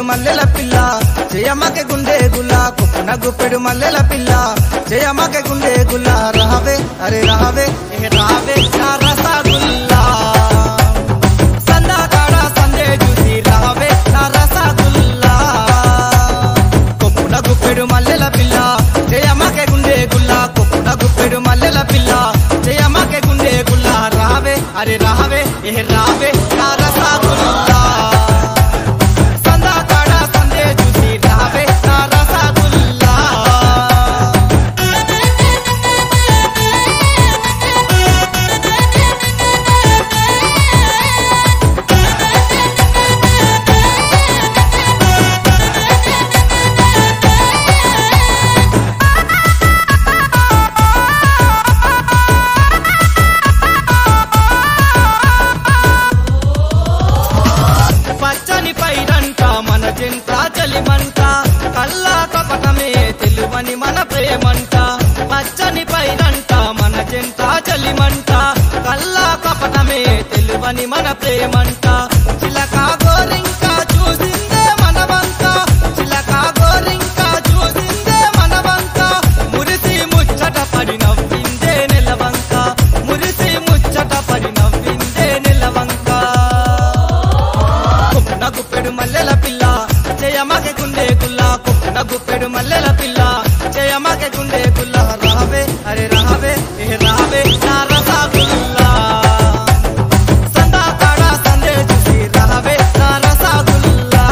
మల్లెల పిల్ల చేయమ్మకి గుండె గుల్ల కుప్పన గుప్పెడు మల్లెల పిల్ల చేయమ్మకి గుండె గుల్ల రావే అరే రావే ఏ రావే నా రసగుల్లా సందాకాడ సందే చూసి రావే నా రసగుల్లా కొప్పున గుప్పెడు మల్లెల పిల్ల చేయమ్మకి గుండె గుల్ల కొప్పున గుప్పెడు మల్లెల పిల్ల చేయమ్మకి గుండె గుల్ల రావే అరే రావే ఏ రావే నా రసగుల్లా సందాకాడ సందే చూసి రావే నా రసగుల్లా పచ్చని పైరంట మన చింత చలిమంట కల్లా కపటమే తెలువని మన ప్రేమంట పచ్చని పైరంట మన చింత చలిమంట కల్లా కపటమే తెలువని మన ప్రేమంట చిలక గోరింక చూసిందే మనవంత చిలక గోరింక చూసిందే మనవంత మురిసి ముచ్చట పడి నవ్విందే నెలవంక మురిసి ముచ్చట పడి నవ్విందే నెలవంక కుప్పున గుప్పెడు మల్లెల పిల్ల చేయమగె గుండె గుల్ల కుప్పున గుప్పెడు మల్లెల పిల్ల చేయమగె గుండె గుల్ల రావే అరే రావే ఏ రావే నా రసగుల్లా సందాకాడ సందే చూసి రావే నా రసగుల్లా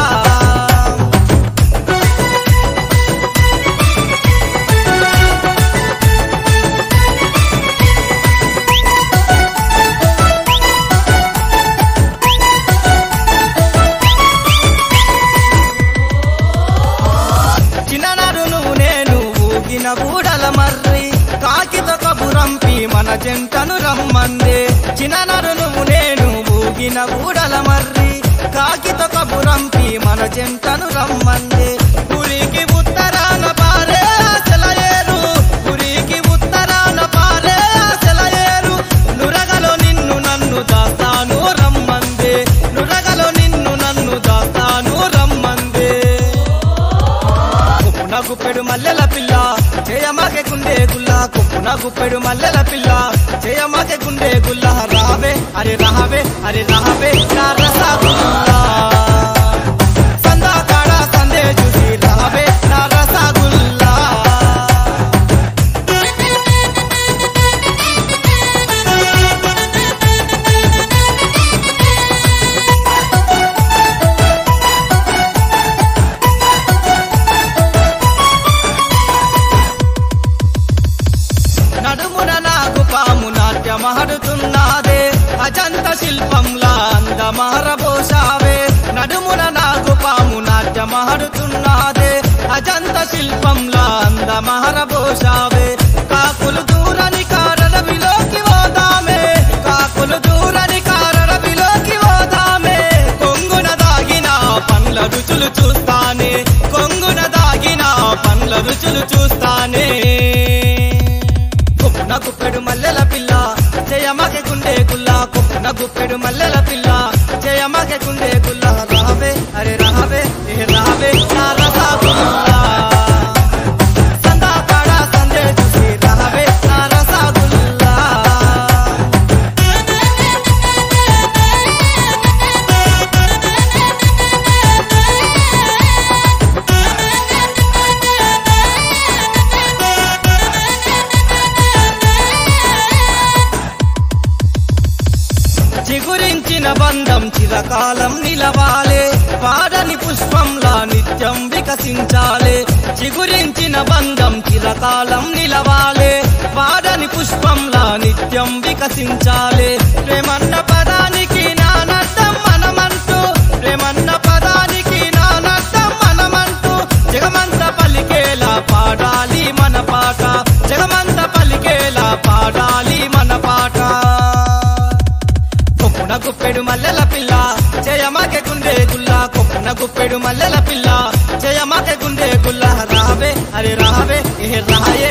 చిన్ననాడు నువ్వు నేను ఊగిన బూడల మర్రి కాకితో కబురంపి మన జంటను రమ్మందే చిన్ననాడు నువ్వు నేను ఊగిన బూడల మర్రి కాకితో కబురంపి మన జంటను రమ్మందే పురికి ఉత్తరాన పారే సెలయేరు పురికి ఉత్తరాన పారే సెలయేరు నురగలో నిన్ను నన్ను దాస్తాను రమ్మందే నురగలో నిన్ను నన్ను దాస్తాను రమ్మందే కుప్పున గుప్పెడు మల్లెల పిల్ల చేయమాకే గుండె గుల్ల కుప్పున గుప్పెడు మల్లెల పిల్ల చేయమాకే గుండె గుల్ల రావే అరే రావే అరే రావే నా రసగుల్లా సందాకాడ సందే చూసి రావే నా రసగుల్లా నడుమున నాగు పాము నాట్యమహడుతున్నదే అజంత శిల్పంలా అందమారబోసావే నడుమున నాగు పాము నాట్యమహడుతున్నదే అజంత శిల్పంలా అందమారబోసావే కాకులు దూరని కారడవిలోకి పోదామే కాకులు దూరని కారడవిలోకి పోదామే కొంగున దాగిన పండ్ల రుచులు చూస్తానే కొంగున దాగిన పండ్ల రుచులు చూస్తానే కుప్పున గుప్పెడు మల్లెల పిల్ల జయమగె గుండె గుల్ల కుప్పున గుప్పెడు మల్లెల పిల్ల జయమగె గుండె గుల్ల రావే అరే రావే ఏ రావే నా రసగుల్లా సందాకాడ సందే చూసి రావే నా రసగుల్లా చిగురించిన బంధం చిరకాలం నిలవాలే పాడని పుష్పంలా నిత్యం వికసించాలే చిగురించిన బంధం చిరకాలం నిలవాలే పాడని పుష్పంలా నిత్యం వికసించాలే ప్రేమన్న పదానికి నానర్థం మనమంటూ ప్రేమన్న పదానికి నానర్థం మనమంటూ జగమంత పలికేలా పాడాలి మన పాట జగమంత పలికేలా పాడాలి మన పాట కొప్పున గుప్పెడు మల్లెల పిల్ల జయమాకే గుండె గుల్ల కొప్పున గుప్పెడు మల్లెల పిల్ల జయమాకే గుండె గుల్ల రావే అరే రావే ఏ రాయే